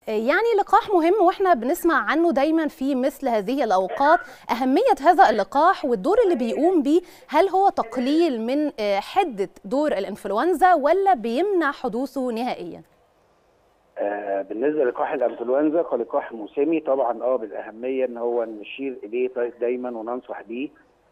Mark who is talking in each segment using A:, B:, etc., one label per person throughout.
A: يعني لقاح مهم واحنا بنسمع عنه دايما في مثل هذه الاوقات اهميه هذا اللقاح والدور اللي بيقوم بيه هل هو تقليل من حده دور الانفلونزا ولا بيمنع حدوثه نهائيا
B: آه بالنسبه للقاح الانفلونزا كلقاح موسمي طبعا اه بالاهميه ان هو نشير اليه دايما وننصح بيه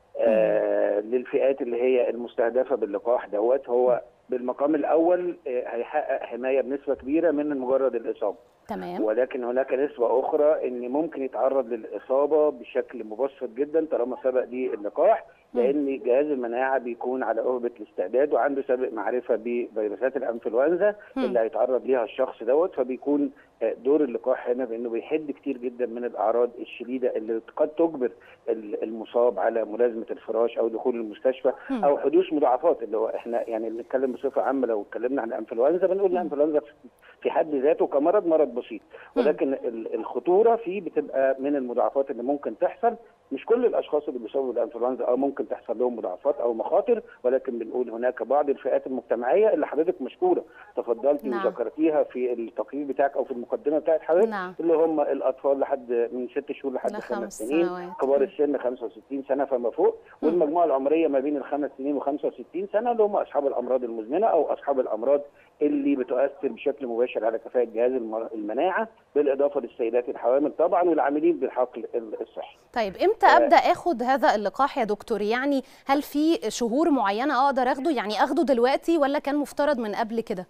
B: آه للفئات اللي هي المستهدفه باللقاح دوت هو بالمقام الاول آه هيحقق حمايه بنسبه كبيره من مجرد الاصابه
A: تمام
B: ولكن هناك نسبه اخرى ان ممكن يتعرض للاصابه بشكل مبسط جدا طالما سبق ليه اللقاح لان جهاز المناعه بيكون على اهبه الاستعداد وعنده سابق معرفه بفيروسات الانفلونزا اللي هيتعرض ليها الشخص دوت فبيكون دور اللقاح هنا بانه بيحد كتير جدا من الاعراض الشديده اللي قد تجبر المصاب على ملازمه الفراش او دخول المستشفى او حدوث مضاعفات اللي هو احنا يعني بنتكلم بصفه عامه لو اتكلمنا عن الانفلونزا بنقول الانفلونزا في حد ذاته كمرض مرض بسيط ولكن الخطوره فيه بتبقى من المضاعفات اللي ممكن تحصل مش كل الاشخاص اللي بيصابوا بالانفلونزا اه ممكن تحصل لهم مضاعفات او مخاطر ولكن بنقول هناك بعض الفئات المجتمعيه اللي حضرتك مشكوره تفضلتي
A: نعم.
B: وذكرتيها في التقرير بتاعك او في المقدمه بتاعت حضرتك
A: نعم.
B: اللي هم الاطفال لحد من ست شهور لحد
A: لخمس
B: خمس سنين
A: سنوات.
B: كبار السن 65 سنه فما فوق والمجموعه العمريه ما بين الخمس سنين و65 سنه اللي هم اصحاب الامراض المزمنه او اصحاب الامراض اللي بتؤثر بشكل مباشر على كفاءه جهاز الم- المناعه بالاضافه للسيدات الحوامل طبعا والعاملين بالحقل الصحي.
A: طيب امتى ابدا اخد هذا اللقاح يا دكتور يعني هل في شهور معينه اقدر اخده يعني اخده دلوقتي ولا كان مفترض من قبل كده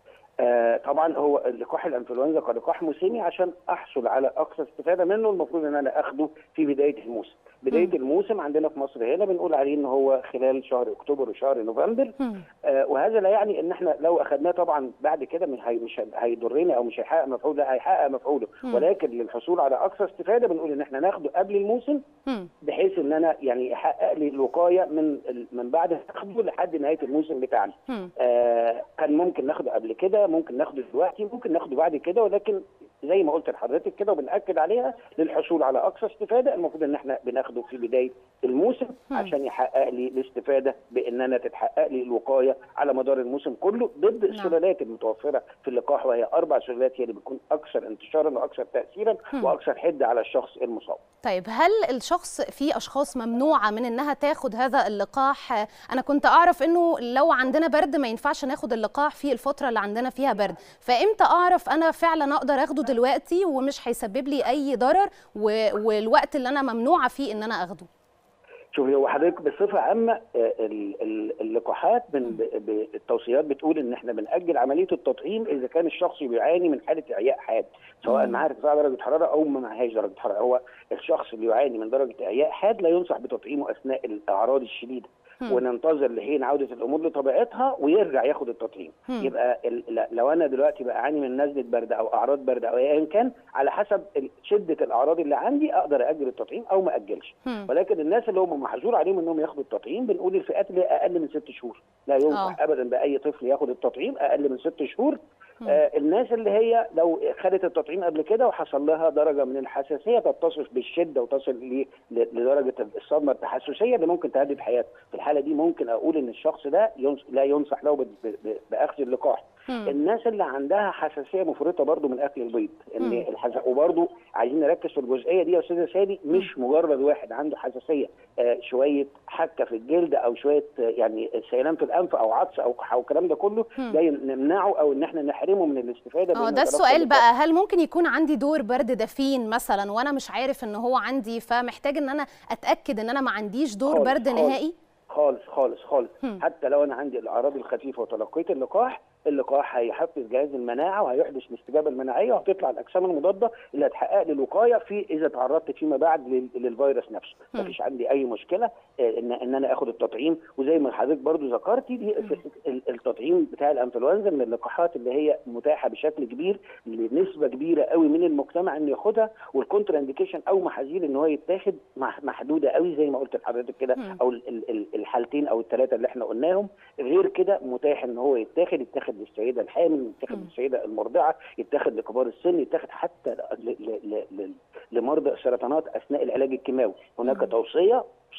B: آه طبعا هو لقاح الانفلونزا كلقاح موسمي عشان احصل على اقصى استفاده منه المفروض ان انا اخده في بدايه الموسم. بدايه
A: مم.
B: الموسم عندنا في مصر هنا بنقول عليه ان هو خلال شهر اكتوبر وشهر نوفمبر
A: مم.
B: آه وهذا لا يعني ان احنا لو اخذناه طبعا بعد كده مش هي مش هيضرني او مش هيحقق مفعوله لا هيحقق مفعوله
A: مم.
B: ولكن للحصول على اقصى استفاده بنقول ان احنا ناخده قبل الموسم
A: مم.
B: بحيث ان انا يعني يحقق لي الوقايه من ال- من بعد ناخده لحد نهايه الموسم بتاعنا.
A: مم.
B: آه كان ممكن ناخده قبل كده ممكن ناخده دلوقتي ممكن ناخده بعد كده ولكن زي ما قلت لحضرتك كده وبنأكد عليها للحصول على اقصى استفاده المفروض ان احنا بناخده في بدايه الموسم
A: مم.
B: عشان يحقق لي الاستفاده بان انا تتحقق لي الوقايه على مدار الموسم كله ضد السلالات المتوفره في اللقاح وهي اربع سلالات هي اللي بتكون اكثر انتشارا واكثر تاثيرا
A: مم.
B: واكثر حده على الشخص المصاب.
A: طيب هل الشخص في اشخاص ممنوعه من انها تاخد هذا اللقاح انا كنت اعرف انه لو عندنا برد ما ينفعش ناخد اللقاح في الفتره اللي عندنا فيها برد فامتى اعرف انا فعلا اقدر اخده دلوقتي ومش هيسبب لي اي ضرر و... والوقت اللي انا ممنوعه فيه ان انا اخده
B: شوفي هو حضرتك بصفه عامه آه، ال- ال- اللقاحات من ب- ب- التوصيات بتقول ان احنا بنأجل عمليه التطعيم اذا كان الشخص بيعاني من حاله اعياء حاد سواء
A: مم.
B: معاه ارتفاع درجه حراره او ما معهاش درجه حراره هو الشخص اللي يعاني من درجه اعياء حاد لا ينصح بتطعيمه اثناء الاعراض الشديده
A: مم.
B: وننتظر لحين عوده الامور لطبيعتها ويرجع ياخد التطعيم
A: مم.
B: يبقى ال- ل- لو انا دلوقتي بعاني من نزله برد او اعراض برد او ايا كان على حسب ال- شده الاعراض اللي عندي اقدر اجل التطعيم او ما اجلش
A: مم.
B: ولكن الناس اللي هم محظور عليهم انهم ياخدوا التطعيم بنقول الفئات اللي هي اقل من ست شهور لا ينصح
A: آه.
B: ابدا باي طفل ياخد التطعيم اقل من ست شهور
A: مم.
B: آه الناس اللي هي لو خدت التطعيم قبل كده وحصل لها درجه من الحساسيه تتصف بالشده وتصل ل- ل- لدرجه الصدمه التحسسيه اللي ممكن تهدد حياته في الحاله دي ممكن اقول ان الشخص ده ينص... لا ينصح له ب... ب... باخذ اللقاح
A: مم.
B: الناس اللي عندها حساسيه مفرطه برضو من اكل البيض ان
A: مم.
B: الحس... وبرضو عايزين نركز في الجزئيه دي يا استاذه سالي مش مجرد واحد عنده حساسيه آه شويه حكه في الجلد او شويه آه يعني سيلان في الانف او عطس او او الكلام ده كله
A: مم.
B: ده نمنعه او ان احنا نحرمه من الاستفاده
A: اه
B: بإنه
A: ده
B: يتلقى
A: السؤال
B: اللقاح.
A: بقى هل ممكن يكون عندي دور برد دفين مثلا وانا مش عارف ان هو عندي فمحتاج ان انا اتاكد ان انا ما عنديش دور
B: خالص،
A: برد
B: خالص.
A: نهائي
B: خالص خالص خالص
A: هم.
B: حتى لو انا عندي الاعراض الخفيفه وتلقيت اللقاح اللقاح هيحفز جهاز المناعه وهيحدث الاستجابه المناعيه وهتطلع الاجسام المضاده اللي هتحقق لي الوقايه في اذا تعرضت فيما بعد لل- للفيروس نفسه
A: هم.
B: مفيش عندي اي مشكله آه، ان ان انا اخد التطعيم وزي ما حضرتك برضو ذكرتي دي ال- التطعيم بتاع الانفلونزا من اللقاحات اللي هي متاحه بشكل كبير لنسبه كبيره قوي من المجتمع انه ياخدها والكونتر انديكيشن او محاذير ان هو يتاخد مح- محدوده قوي زي ما قلت لحضرتك كده
A: مم.
B: او ال- ال- ال- الحالتين او الثلاثه اللي احنا قلناهم غير كده متاح ان هو يتاخد يتاخد للسيده الحامل يتاخد
A: مم.
B: للسيده المرضعه يتاخد لكبار السن يتاخد حتى ل- ل- ل- ل- لمرضى السرطانات اثناء العلاج الكيماوي هناك
A: مم.
B: توصيه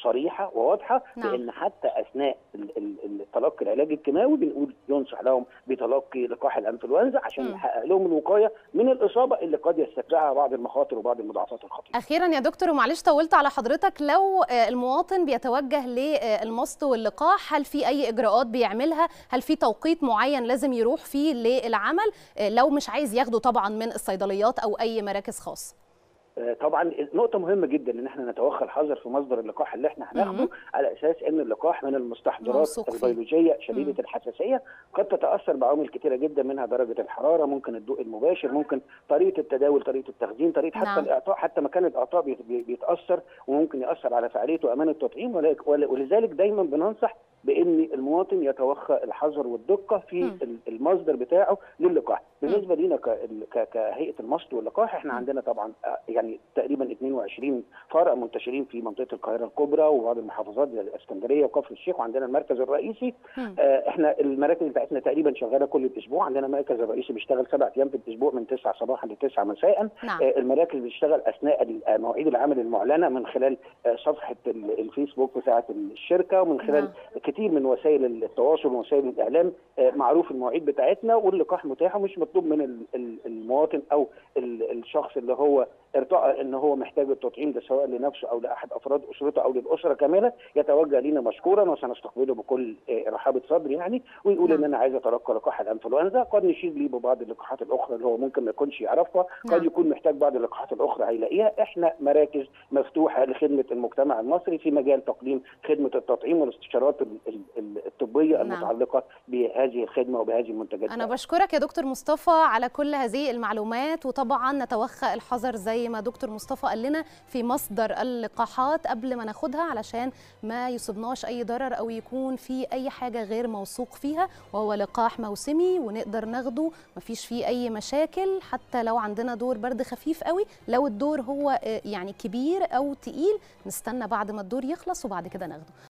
B: صريحه وواضحه
A: نعم.
B: بان حتى اثناء ال- ال- ال- تلقي العلاج الكيماوي بنقول ينصح لهم بتلقي لقاح الانفلونزا عشان
A: مم.
B: نحقق لهم الوقايه من الاصابه اللي قد يستتبعها بعض المخاطر وبعض المضاعفات الخطيره.
A: اخيرا يا دكتور ومعلش طولت على حضرتك لو آه، المواطن بيتوجه للمصل واللقاح هل في اي اجراءات بيعملها هل في توقيت معين لازم يروح فيه للعمل آه، لو مش عايز ياخده طبعا من الصيدليات او اي مراكز خاصه
B: آه، طبعا نقطة مهمة جدا ان احنا نتوخى الحذر في مصدر اللقاح اللي احنا هناخده
A: مهم.
B: على اساس ان اللقاح من المستحضرات
A: موثوق فيه.
B: البيولوجية شديدة
A: مم.
B: الحساسية قد تتأثر بعوامل كثيرة جدا منها درجة الحرارة ممكن الضوء المباشر ممكن طريقة التداول طريقة التخزين طريقة حتى
A: نعم.
B: الاعطاء حتى مكان الاعطاء بيت- بي- بيتأثر وممكن يأثر على فعالية وامان التطعيم ولك- ول- ولذلك دايما بننصح بان المواطن يتوخى الحذر والدقه في
A: مم.
B: ال- المصدر بتاعه للقاح بالنسبه لينا ك- ال- ك- كهيئه المصل واللقاح احنا
A: مم.
B: عندنا طبعا آه، يعني تقريبا 22 فرع منتشرين في منطقه القاهره الكبرى وبعض المحافظات زي الاسكندريه وكفر الشيخ وعندنا المركز الرئيسي
A: مم.
B: آه، احنا المراكز بتاعتنا تقريبا شغاله كل اسبوع عندنا المركز الرئيسي بيشتغل سبع ايام في الاسبوع من 9 صباحا ل 9 مساء
A: نعم
B: آه، المراكز بتشتغل اثناء ال- آه، مواعيد العمل المعلنه من خلال آه، صفحه ال- الفيسبوك بتاعه الشركه ومن خلال
A: نعم.
B: كتير من وسائل التواصل ووسائل الاعلام آه، معروف المواعيد بتاعتنا واللقاح متاح ومش مطلوب من ال- ال- المواطن او ال- الشخص اللي هو ارتأى ان هو محتاج التطعيم ده سواء لنفسه او لاحد افراد اسرته او للاسره كامله يتوجه لينا مشكورا وسنستقبله بكل آه، رحابه صدر يعني ويقول
A: نعم.
B: ان انا عايز اتلقى لقاح الانفلونزا قد نشير ليه ببعض اللقاحات الاخرى اللي هو ممكن ما يكونش يعرفها
A: نعم.
B: قد يكون محتاج بعض اللقاحات الاخرى هيلاقيها احنا مراكز مفتوحه لخدمه المجتمع المصري في مجال تقديم خدمه التطعيم والاستشارات ال- ال- ال- الطبيه
A: نعم.
B: المتعلقه بهذه الخدمه وبهذه المنتجات
A: أنا بشكرك يا دكتور مصطفى على كل هذه المعلومات وطبعا نتوخى الحذر زي ما دكتور مصطفى قال لنا في مصدر اللقاحات قبل ما ناخدها علشان ما يصيبناش أي ضرر أو يكون في أي حاجة غير موثوق فيها وهو لقاح موسمي ونقدر ناخده مفيش فيه أي مشاكل حتى لو عندنا دور برد خفيف قوي لو الدور هو آه، يعني كبير أو تقيل نستنى بعد ما الدور يخلص وبعد كده ناخده